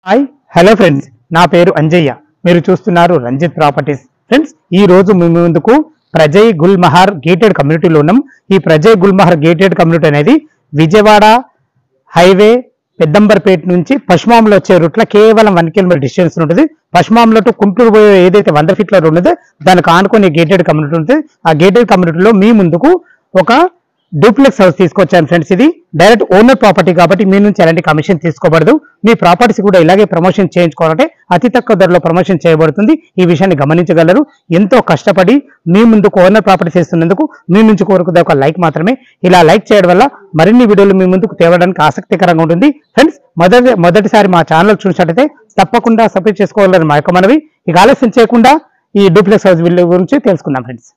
hi hello friends నా పేరు అంజయ్య మీరు చూస్తున్నారు రంజిత్ ప్రాపర్టీస్ ఫ్రెండ్స్ ఈ రోజు మీ ముందుకు ప్రజయ్ గుల్మహార్ గేటెడ్ కమ్యూనిటీలో ఉన్నాం ఈ ప్రజయ్ గుల్మహార్ గేటెడ్ కమ్యూనిటీ అనేది విజయవాడ హైవే పెద్దంబర్పేట నుంచి పశ్చిమాంలో వచ్చే రూట్లో కేవలం వన్ కిలోమీటర్ డిస్టెన్స్ ఉంటుంది పశ్చిమాంలో టు కుంటూరు పోయే ఏదైతే వంద ఫీట్ల రోడ్ ఉన్నదో దానికి ఆనుకునే గేటెడ్ కమ్యూనిటీ ఉంటుంది ఆ గేటెడ్ కమ్యూనిటీలో మీ ముందుకు ఒక డూప్లెక్స్ హౌస్ తీసుకొచ్చాను ఫ్రెండ్స్ ఇది డైరెక్ట్ ఓనర్ ప్రాపర్టీ కాబట్టి మీ నుంచి ఎలాంటి కమిషన్ తీసుకోబడదు మీ ప్రాపర్టీస్ కూడా ఇలాగే ప్రమోషన్ చేయించుకోవాలంటే అతి తక్కువ ధరలో ప్రమోషన్ చేయబడుతుంది ఈ విషయాన్ని గమనించగలరు ఎంతో కష్టపడి మీ ముందుకు ఓనర్ ప్రాపర్టీస్ ఇస్తున్నందుకు మీ నుంచి కోరుకునే ఒక లైక్ మాత్రమే ఇలా లైక్ చేయడం వల్ల మరిన్ని వీడియోలు మీ ముందుకు తేవడానికి ఆసక్తికరంగా ఉంటుంది ఫ్రెండ్స్ మొదటి మొదటిసారి మా ఛానల్ చూసినట్టయితే తప్పకుండా సబ్స్క్రైబ్ చేసుకోవాలని మా యొక్క మనవి ఇక ఆలస్యం చేయకుండా ఈ డూప్లెక్స్ హౌస్ వీళ్ళ గురించి తెలుసుకుందాం ఫ్రెండ్స్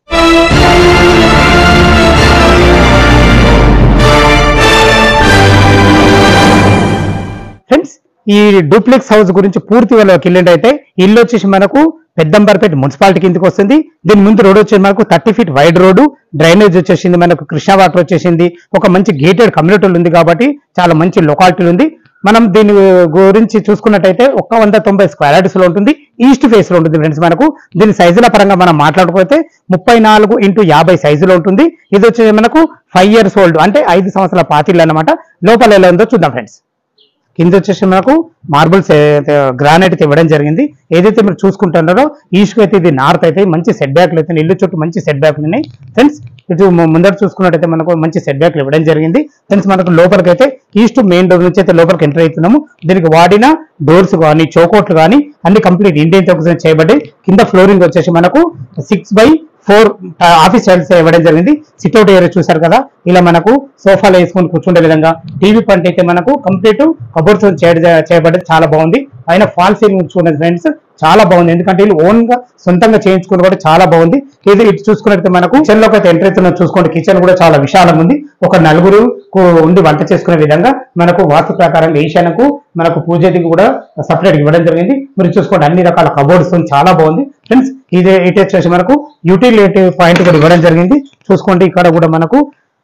ఫ్రెండ్స్ ఈ డూప్లెక్స్ హౌస్ గురించి పూర్తి వాళ్ళకి వెళ్ళిండైతే ఇల్లు వచ్చేసి మనకు పెద్దంబర్పేట మున్సిపాలిటీ కిందకి వస్తుంది దీని ముందు రోడ్ వచ్చేసి మనకు thirty feet wide road drainage వచ్చేసింది మనకు కృష్ణా వాటర్ వచ్చేసింది ఒక మంచి గేటెడ్ కమ్యూనిటీ ఉంది కాబట్టి చాలా మంచి లొకాలిటీ ఉంది మనం దీని గురించి చూసుకున్నట్టయితే ఒక వంద తొంభై స్క్వేర్ యార్డ్స్ లో ఉంటుంది ఈస్ట్ ఫేస్ లో ఉంటుంది ఫ్రెండ్స్ మనకు దీని సైజుల పరంగా మనం మాట్లాడుకోతే ముప్పై నాలుగు ఇంటూ యాభై సైజులో ఉంటుంది ఇది వచ్చేసి మనకు ఫైవ్ ఇయర్స్ ఓల్డ్ అంటే ఐదు సంవత్సరాల పాతిళ్ళు అన్నమాట లోపల ఎలా ఉందో చూద్దాం ఫ్రెండ్స్ కింద వచ్చేసి మనకు మార్బుల్స్ గ్రానైట్ అయితే ఇవ్వడం జరిగింది ఏదైతే మీరు చూసుకుంటున్నారో ఈస్ట్ అయితే ఇది నార్త్ అయితే మంచి సెట్ బ్యాక్లు అయితే ఇల్లు చుట్టూ మంచి సెట్ బ్యాక్లు ఉన్నాయి ఫ్రెండ్స్ ఇటు ము- ముందర చూసుకున్నట్టయితే మనకు మంచి సెట్ బ్యాక్లు ఇవ్వడం జరిగింది ఫ్రెండ్స్ మనకు లోపలికి అయితే ఈస్ట్ మెయిన్ డోర్ నుంచి అయితే లోపలికి ఎంటర్ అవుతున్నాము దీనికి వాడిన డోర్స్ కానీ చౌకోట్లు కానీ అన్ని కంప్లీట్ ఇండియన్ తో చేయబడ్డాయి కింద ఫ్లోరింగ్ వచ్చేసి మనకు six by four office styles ఇవ్వడం జరిగింది సిట్అవుట్ ఏరియా చూసారు కదా ఇలా మనకు సోఫాలో వేసుకొని కూర్చుండే విధంగా టీవీ పంట అయితే మనకు కంప్లీట్ కబోర్డ్స్ చేయబడ్డది చాలా బాగుంది పైన ఫాల్ సీలింగ్ చూడండి ఫ్రెండ్స్ చాలా బాగుంది ఎందుకంటే వీళ్ళు ఓన్ గా సొంతంగా చేయించుకుని కూడా చాలా బాగుంది ఇది ఇటు చూసుకున్నట్టు మనకు కిచెన్ లోకి అయితే ఎంటర్ అవుతున్నా చూసుకోండి కిచెన్ కూడా చాలా విశాలంగా ఉంది ఒక నలుగురు కు- ఉండి వంట చేసుకునే విధంగా మనకు వాస్తు ప్రకారంగా ఈశాన్యకు మనకు పూజకి కూడా సపరేట్ ఇవ్వడం జరిగింది మీరు చూసుకోండి అన్ని రకాల కబోర్డ్స్ చాలా బాగుంది ఫ్రెండ్స్ ఇది ఇటు వచ్చేసి మనకు యూటిలిటీ పాయింట్ కూడా ఇవ్వడం జరిగింది చూసుకోండి ఇక్కడ కూడా మనకు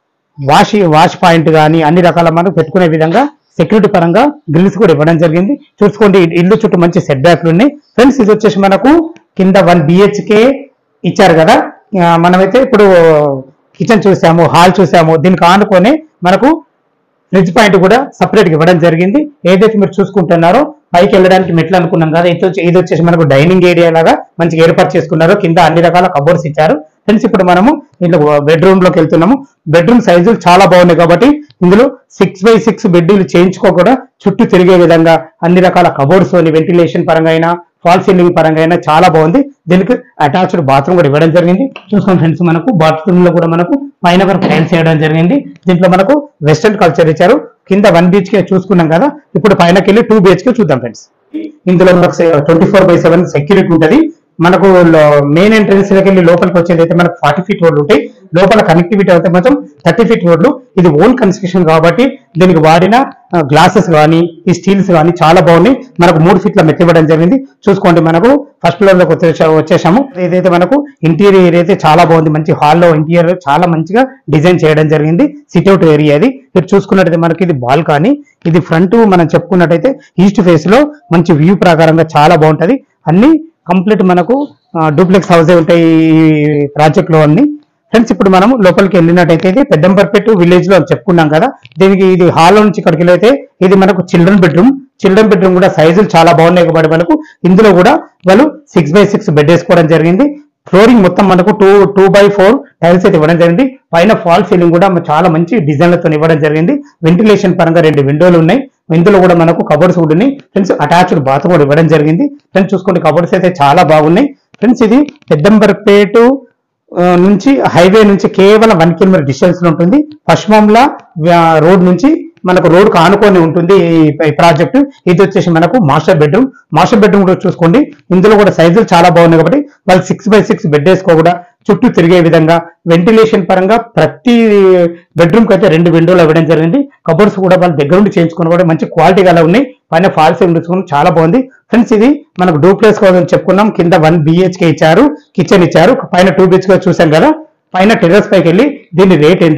వాష్ వాష్ పాయింట్ కానీ అన్ని రకాల మనం పెట్టుకునే విధంగా సెక్యూరిటీ పరంగా గ్రిల్స్ కూడా ఇవ్వడం జరిగింది చూసుకోండి ఇ- ఇల్లు చుట్టూ మంచి సెట్ బ్యాక్లు ఉన్నాయి ఫ్రెండ్స్ ఇది వచ్చేసి మనకు కింద వన్ బిహెచ్కే ఇచ్చారు కదా ఆ, మనమైతే ఇప్పుడు కిచెన్ చూసాము హాల్ చూసాము దీనికి ఆనుకొని మనకు ఫ్రిడ్జ్ పాయింట్ కూడా సపరేట్ ఇవ్వడం జరిగింది ఏదైతే మీరు చూసుకుంటున్నారో పైకి వెళ్ళడానికి మెట్లు అనుకున్నాం కదా ఇది వచ్చి ఇది వచ్చేసి మనకు డైనింగ్ ఏరియా లాగా మంచిగా ఏర్పాటు చేసుకున్నారు కింద అన్ని రకాల కబోర్డ్స్ ఇచ్చారు ఫ్రెండ్స్ ఇప్పుడు మనము ఇంట్లో బెడ్రూమ్ లోకి వెళ్తున్నాము బెడ్రూమ్ సైజులు చాలా బాగున్నాయి కాబట్టి ఇందులో సిక్స్ బై సిక్స్ బెడ్లు చేయించుకోకుండా చుట్టూ తిరిగే విధంగా అన్ని రకాల కబోర్డ్స్ వెంటిలేషన్ పరంగా అయినా ఫాల్ సీలింగ్ పరంగా అయినా చాలా బాగుంది దీనికి అటాచ్డ్ బాత్రూమ్ కూడా ఇవ్వడం జరిగింది చూసుకోండి ఫ్రెండ్స్ మనకు బాత్రూమ్ లో కూడా మనకు పైన వరకు టైల్స్ వేయడం జరిగింది దీంట్లో మనకు వెస్టర్న్ కల్చర్ ఇచ్చారు కింద వన్ బీచ్ కే చూసుకున్నాం కదా ఇప్పుడు పైనకి వెళ్ళి టూ బిహెచ్ కే చూద్దాం ఫ్రెండ్స్ ఇందులో మనకు twenty four by seven security ఉంటుంది మనకు మెయిన్ ఎంట్రన్స్ లోకి వెళ్ళి లోపలికి వచ్చేది అయితే మనకు ఫార్టీ ఫీట్ రోడ్లు ఉంటాయి లోపల కనెక్టివిటీ అయితే మాత్రం థర్టీ ఫీట్ రోడ్లు ఇది ఓన్ కన్స్ట్రక్షన్ కాబట్టి దీనికి వాడిన గ్లాసెస్ కానీ ఈ స్టీల్స్ కానీ చాలా బాగున్నాయి మనకు మూడు ఫీట్ల మెత్త ఇవ్వడం జరిగింది చూసుకోండి మనకు ఫస్ట్ ఫ్లోర్ లోకి వచ్చేసా- వచ్చేసాము ఏదైతే మనకు ఇంటీరియర్ అయితే చాలా బాగుంది మంచి హాల్లో ఇంటీరియర్ చాలా మంచిగా డిజైన్ చేయడం జరిగింది సిట్అవుట్ ఏరియా అది మీరు చూసుకున్నట్టయితే మనకి ఇది బాల్కనీ ఇది ఫ్రంట్ మనం చెప్పుకున్నట్టయితే ఈస్ట్ ఫేస్ లో మంచి వ్యూ ప్రకారంగా చాలా బాగుంటది అన్ని కంప్లీట్ మనకు డూప్లెక్స్ హౌసే ఉంటాయి ఈ ప్రాజెక్ట్ లో అన్ని ఫ్రెండ్స్ ఇప్పుడు మనం లోపలికి వెళ్ళినట్టయితే ఇది పెద్దంపర్పేట విలేజ్ లో చెప్పుకున్నాం కదా దీనికి ఇది హాల్ నుంచి ఇక్కడికి వెళ్ళైతే ఇది మనకు చిల్డ్రన్ బెడ్రూమ్ చిల్డ్రన్ బెడ్రూమ్ కూడా సైజులు చాలా బాగున్నాయి కాబట్టి మనకు ఇందులో కూడా వాళ్ళు సిక్స్ బై సిక్స్ బెడ్ వేసుకోవడం జరిగింది ఫ్లోరింగ్ మొత్తం మనకు two two by four tiles అయితే ఇవ్వడం జరిగింది పైన ఫాల్ సీలింగ్ కూడా చాలా మంచి డిజైన్లతో ఇవ్వడం జరిగింది వెంటిలేషన్ పరంగా రెండు విండోలు ఉన్నాయి ఇందులో కూడా మనకు కబోర్డ్స్ కూడా ఉన్నాయి ఫ్రెండ్స్ అటాచ్డ్ బాత్ కూడా ఇవ్వడం జరిగింది ఫ్రెండ్స్ చూసుకోండి కబోర్డ్స్ అయితే చాలా బాగున్నాయి ఫ్రెండ్స్ ఇది పెద్దంబర్పేట ఆ, నుంచి హైవే నుంచి కేవలం వన్ కిలోమీటర్ డిస్టెన్స్ లో ఉంటుంది పశ్చిమంలా రోడ్ నుంచి మనకు రోడ్ ఆనుకొని ఉంటుంది ఈ- ఈ ప్రాజెక్ట్ ఇది వచ్చేసి మనకు మాస్టర్ బెడ్రూమ్ మాస్టర్ బెడ్రూమ్ కూడా చూసుకోండి ఇందులో కూడా సైజులు చాలా బాగున్నాయి కాబట్టి వాళ్ళు సిక్స్ బై సిక్స్ బెడ్ వేసుకోకుండా చుట్టూ తిరిగే విధంగా వెంటిలేషన్ పరంగా ప్రతి బెడ్రూమ్ కి అయితే రెండు విండోలు ఇవ్వడం జరిగింది కబోర్డ్స్ కూడా వాళ్ళ దగ్గర ఉండి చేయించుకుని కూడా మంచి క్వాలిటీ గల ఉన్నాయి పైన ఫాల్స్ ఉంచుకుని చాలా బాగుంది ఫ్రెండ్స్ ఇది మనకు డూప్లెక్స్ కోసం చెప్పుకున్నాం కింద వన్ బిహెచ్కే ఇచ్చారు కిచెన్ ఇచ్చారు పైన టూ బిహెచ్కే చూసాం కదా పైన టెర్రస్ పైకి వెళ్ళి దీని రేట్ ఎంత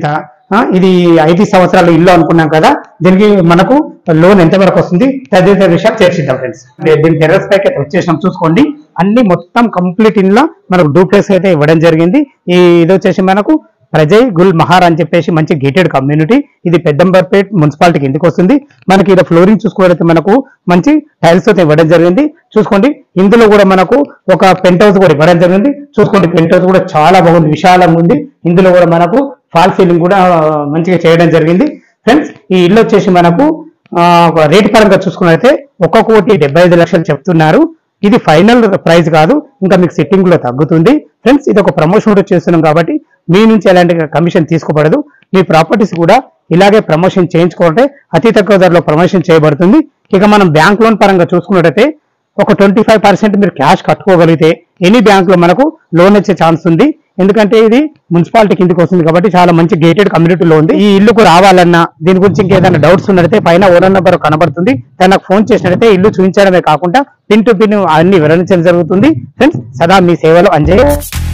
ఆ, ఇది ఐదు సంవత్సరాల ఇల్లు అనుకున్నాం కదా దీనికి మనకు లోన్ ఎంత వరకు వస్తుంది తదితర విషయాలు చర్చిద్దాం ఫ్రెండ్స్ దీని టెర్రస్ పైకి అయితే వచ్చేసినాం చూసుకోండి అన్ని మొత్తం కంప్లీట్ ఇంట్లో మనకు డూప్లెక్స్ అయితే ఇవ్వడం జరిగింది ఈ ఇది వచ్చేసి మనకు ప్రజయ్ గుల్ మహార్ అని చెప్పేసి మంచి గేటెడ్ కమ్యూనిటీ ఇది పెద్దంబర్పేట్ మున్సిపాలిటీ కిందకి వస్తుంది మనకి ఇది ఫ్లోరింగ్ చూసుకోవడానికి మనకు మంచి టైల్స్ అయితే ఇవ్వడం జరిగింది చూసుకోండి ఇందులో కూడా మనకు ఒక పెంట్ హౌస్ కూడా ఇవ్వడం జరిగింది చూసుకోండి పెంట్ హౌస్ కూడా చాలా బాగుంది విశాలంగా ఉంది ఇందులో కూడా మనకు ఫాల్ సీలింగ్ కూడా ఆ, మంచిగా చేయడం జరిగింది ఫ్రెండ్స్ ఈ ఇల్లు వచ్చేసి మనకు ఆ, ఒక రేటు పరంగా చూసుకున్నట్లయితే ఒక కోటి డెబ్బై ఐదు లక్షలు చెప్తున్నారు ఇది ఫైనల్ ప్రైస్ కాదు ఇంకా మీకు సిట్టింగ్ లో తగ్గుతుంది ఫ్రెండ్స్ ఇది ఒక ప్రమోషన్ కూడా చేస్తున్నాం కాబట్టి మీ నుంచి ఎలాంటి కమిషన్ తీసుకోబడదు మీ ప్రాపర్టీస్ కూడా ఇలాగే ప్రమోషన్ చేయించుకుంటే అతి తక్కువ ధరలో ప్రమోషన్ చేయబడుతుంది ఇక మనం బ్యాంక్ లోన్ పరంగా చూసుకున్నట్టయితే ఒక ట్వంటీ ఫైవ్ పర్సెంట్ మీరు క్యాష్ కట్టుకోగలిగితే ఎనీ బ్యాంక్ లో మనకు లోన్ వచ్చే ఛాన్స్ ఉంది ఎందుకంటే ఇది మున్సిపాలిటీ కిందకి వస్తుంది కాబట్టి చాలా మంచి గేటెడ్ కమ్యూనిటీలో ఉంది ఈ ఇల్లుకు రావాలన్నా దీని గురించి ఇంకేదైనా డౌట్స్ ఉన్నట్టయితే పైన ఓనర్ నెంబర్ కనబడుతుంది తనకు ఫోన్ చేసినట్టయితే ఇల్లు చూపించడమే కాకుండా పిన్ టు పిన్ అన్ని వివరించడం జరుగుతుంది ఫ్రెండ్స్ సదా మీ సేవలో అంజయ్